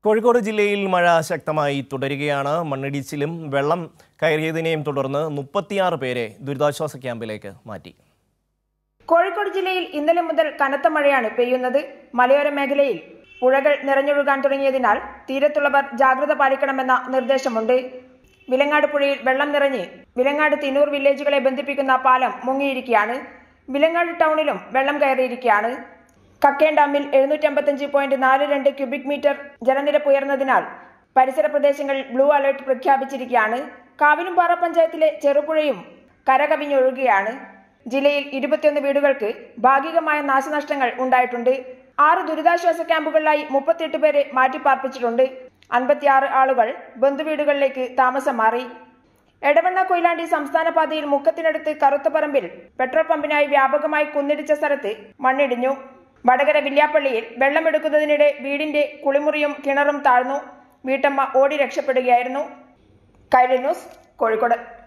കോഴിക്കോട് ജില്ലയിൽ മഴ ശക്തമായി തുടരുകയാണ് മണ്ണിടിച്ചിലും വെള്ളം കയറിയതിനെയും തുടർന്ന് മുപ്പത്തിയാറ് പേരെ ദുരിതാശ്വാസ ക്യാമ്പിലേക്ക് മാറ്റി കോഴിക്കോട് ജില്ലയിൽ ഇന്നലെ മുതൽ കനത്ത മഴയാണ് പെയ്യുന്നത് മലയോര മേഖലയിൽ പുഴകൾ നിറഞ്ഞൊഴുകാൻ തുടങ്ങിയതിനാൽ തീരത്തുള്ളവർ ജാഗ്രത പാലിക്കണമെന്ന നിർദ്ദേശമുണ്ട് വിലങ്ങാട് പുഴയിൽ വെള്ളം നിറഞ്ഞ് വിലങ്ങാട് തിന്നൂർ വില്ലേജുകളെ ബന്ധിപ്പിക്കുന്ന പാലം മുങ്ങിയിരിക്കുകയാണ് വിലങ്ങാട് ടൗണിലും വെള്ളം കയറിയിരിക്കുകയാണ് കക്കേൻ ഡാമിൽ എഴുന്നൂറ്റമ്പത്തഞ്ച് പോയിന്റ് നാല് രണ്ട് ക്യൂബിക് മീറ്റർ ജലനിരപ്പ് ഉയർന്നതിനാൽ പരിസര പ്രദേശങ്ങളിൽ ബ്ലൂ അലർട്ട് പ്രഖ്യാപിച്ചിരിക്കുകയാണ് കാവിലുംപാറ പഞ്ചായത്തിലെ ചെറുപുഴയും കരകവിഞ്ഞൊഴുകുകയാണ് ജില്ലയിൽ ഇരുപത്തിയൊന്ന് വീടുകൾക്ക് ഭാഗികമായ നാശനഷ്ടങ്ങൾ ഉണ്ടായിട്ടുണ്ട് ആറ് ദുരിതാശ്വാസ ക്യാമ്പുകളിലായി മുപ്പത്തിയെട്ട് പേരെ മാറ്റിപ്പാർപ്പിച്ചിട്ടുണ്ട് അൻപത്തിയാറ് ആളുകൾ ബന്ധുവീടുകളിലേക്ക് താമസം മാറി എടവണ്ണ കൊയിലാണ്ടി സംസ്ഥാന പാതയിൽ മുക്കത്തിനടുത്ത് കറുത്തപറമ്പിൽ പെട്രോൾ പമ്പിനായി വ്യാപകമായി കുന്നിടിച്ച സ്ഥലത്ത് മണ്ണിടിഞ്ഞു വടകര വില്യാപ്പള്ളിയിൽ വെള്ളമെടുക്കുന്നതിനിടെ വീടിന്റെ കുളിമുറിയും കിണറും താഴ്ന്നു വീട്ടമ്മ ഓടി രക്ഷപ്പെടുകയായിരുന്നു കൈരളി ന്യൂസ് കോഴിക്കോട്